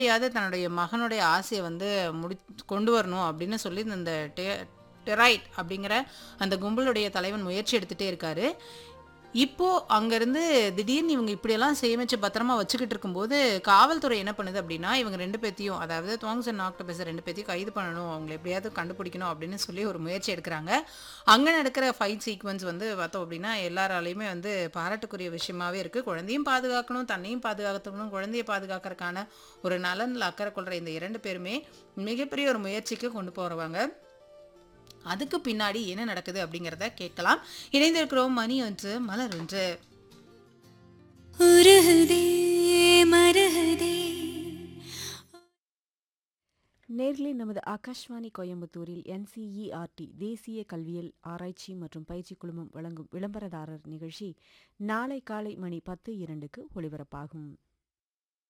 எப்படியாவது தன்னுடைய மகனுடைய ஆசையை வந்து முடி கொண்டு வரணும் அப்படின்னு சொல்லி இந்த டெ- டெரைட் அப்படிங்கிற அந்த கும்பலுடைய தலைவன் முயற்சி எடுத்துட்டே இருக்காரு இப்போ அங்கேருந்து திடீர்னு இவங்க இப்படியெல்லாம் சேமிச்சு பத்திரமா வச்சுக்கிட்டு இருக்கும்போது காவல்துறை என்ன பண்ணுது அப்படின்னா இவங்க ரெண்டு பேத்தையும் அதாவது துவாங்ஸ் அண்ட் ஆக்டோபஸ் ரெண்டு பேத்தையும் கைது பண்ணணும் அவங்களை எப்படியாவது கண்டுபிடிக்கணும் அப்படின்னு சொல்லி ஒரு முயற்சி எடுக்கிறாங்க அங்கே நடக்கிற ஃபைட் சீக்வன்ஸ் வந்து பார்த்தோம் அப்படின்னா எல்லாராலையுமே வந்து பாராட்டுக்குரிய விஷயமாவே இருக்குது குழந்தையும் பாதுகாக்கணும் தன்னையும் பாதுகாக்கணும் குழந்தையை பாதுகாக்கறதுக்கான ஒரு நலனில் அக்கறை கொள்கிற இந்த இரண்டு பேருமே மிகப்பெரிய ஒரு முயற்சிக்கு கொண்டு போகிறவங்க அதுக்கு பின்னாடி என்ன நடக்குது அப்படிங்கிறத கேட்கலாம் இணைந்திருக்கிறோம் மணி ஒன்று மலர் ஒன்று உருகுதே மருகுதே நேர்களை நமது ஆகாஷ்வாணி கோயம்புத்தூரில் என்சிஇஆர்டி தேசிய கல்வியல் ஆராய்ச்சி மற்றும் பயிற்சி குழுமம் வழங்கும் விளம்பரதாரர் நிகழ்ச்சி நாளை காலை மணி பத்து இரண்டுக்கு ஒளிபரப்பாகும்